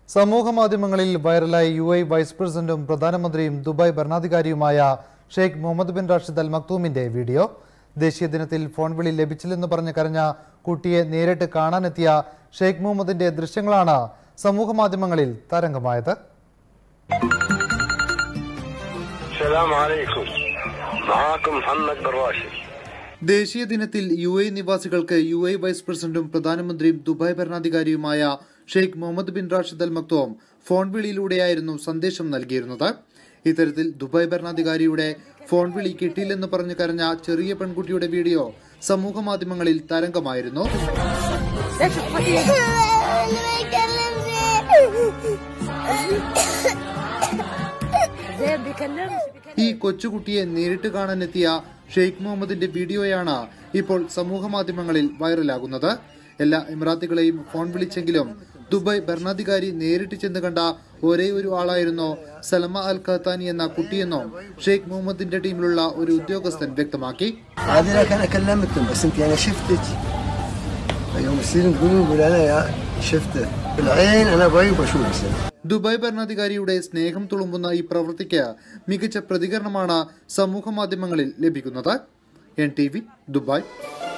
സമൂഹ മാധ്യമങ്ങളിൽ വൈറലായി യു ഐ വൈസ് പ്രസിഡന്റും പ്രധാനമന്ത്രിയും ദുബായ് ഭരണാധികാരിയുമായ Sheikh Mohammed bin Rashid Al മക്തൂമിന്റെ വീഡിയോ ദേശീയ ദിനത്തിൽ ഫോൺ വിളി ലഭിച്ചില്ലെന്ന് പറഞ്ഞ് കരഞ്ഞ കുട്ടിയെ നേരിട്ട് കാണാനെത്തിയ ഷെയ്ഖ് മുഹമ്മദിന്റെ ദൃശ്യങ്ങളാണ് സമൂഹ മാധ്യമങ്ങളിൽ തരംഗമായത് السلام عليكم معاكم محمد بن راشد ദേശീയ ദിനത്തിൽ യു എ നിവാസികൾക്ക് യു എ വൈസ് പ്രസിഡന്റും പ്രധാനമന്ത്രിയും ദുബായ് ഭരണാധികാരിയുമായ Sheikh Mohammed bin Rashid Al Maktoum phone വിളിയിലൂടെയായിരുന്നു സന്ദേശം നൽകിയിരുന്നത് ഇത്തരത്തിൽ ദുബായ് ഭരണാധികാരിയുടെ ഫോൺ വിളി കിട്ടിയില്ലെന്ന് പറഞ്ഞ് കരഞ്ഞ ചെറിയ പെൺകുട്ടിയുടെ വീഡിയോ സമൂഹ മാധ്യമങ്ങളിൽ തരംഗമായിരുന്നു زين بيكلمش ഈ കൊച്ചുകുട്ടിയെ നേരിട്ട് കാണാനെത്തിയ ഷെയ്ഖ് മുഹമ്മദിന്റെ വീഡിയോയാണ് ഇപ്പോൾ സമൂഹ മാധ്യമങ്ങളിൽ വൈറലാകുന്നത് എല്ലാ എമിറാത്തികളെയും ഫോൺ വിളിച്ചെങ്കിലും ദുബായ് ഭരണാധികാരി നേരിട്ട് ചെന്ന് കണ്ട ഒരേ ഒരു ആളായിരുന്നു സലമ അൽ ഖത്താനി എന്ന കുട്ടിയെന്നും ഷെയ്ഖ് മുഹമ്മദിന്റെ ടീമിലുള്ള ഒരു ഉദ്യോഗസ്ഥൻ വ്യക്തമാക്കി هذه لك انا كلمتهم بس انت انا شفتك يوم يصيرون يقولون يقول انا يا شفته بالعين انا ابغى بشوف يصير ദുബായ് ഭരണാധികാരിയുടെ സ്നേഹം തുളുമ്പുന്ന ഈ പ്രവൃത്തിക്ക് മികച്ച പ്രതികരണമാണ് സമൂഹ മാധ്യമങ്ങളിൽ ലഭിക്കുന്നത് എൻ ടി വി ദുബായ്